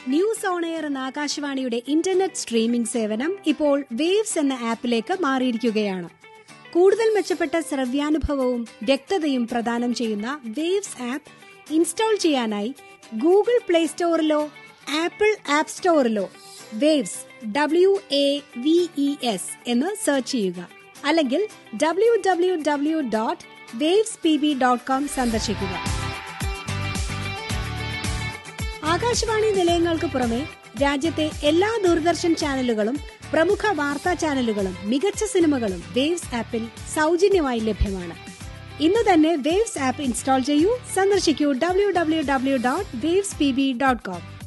news on air എന്ന ആകാശവാണിയുടെ internet streaming സേവനം ഇപ്പോൾ വേവ്സ് എന്ന ആപ്പിലേക്ക് മാറിയിരിക്കുകയാണ് കൂടുതൽ മെച്ചപ്പെട്ട ശ്രവ്യാനുഭവവും വ്യക്തതയും പ്രദാനം ചെയ്യുന്ന വേവ്സ് ആപ്പ് ഇൻസ്റ്റാൾ ചെയ്യാനായി ഗൂഗിൾ പ്ലേ സ്റ്റോറിലോ ആപ്പിൾ ആപ്പ് സ്റ്റോറിലോ Waves W A V E S എന്ന് സെർച്ച് ചെയ്യുക അല്ലെങ്കിൽ W W W dot Waves P B dot com സന്ദർശിക്കുക ആകാശവാണി നിലയങ്ങൾക്ക് പുറമെ രാജ്യത്തെ എല്ലാ ദൂരദർശൻ ചാനലുകളും പ്രമുഖ വാർത്താ ചാനലുകളും മികച്ച സിനിമകളും വേവ്സ് ആപ്പിൽ സൗജന്യമായി ലഭ്യമാണ് ഇന്ന് തന്നെ വേവ്സ് ആപ്പ് ഇൻസ്റ്റാൾ ചെയ്യൂ സന്ദർശിക്കൂ W W W dot Waves P B dot com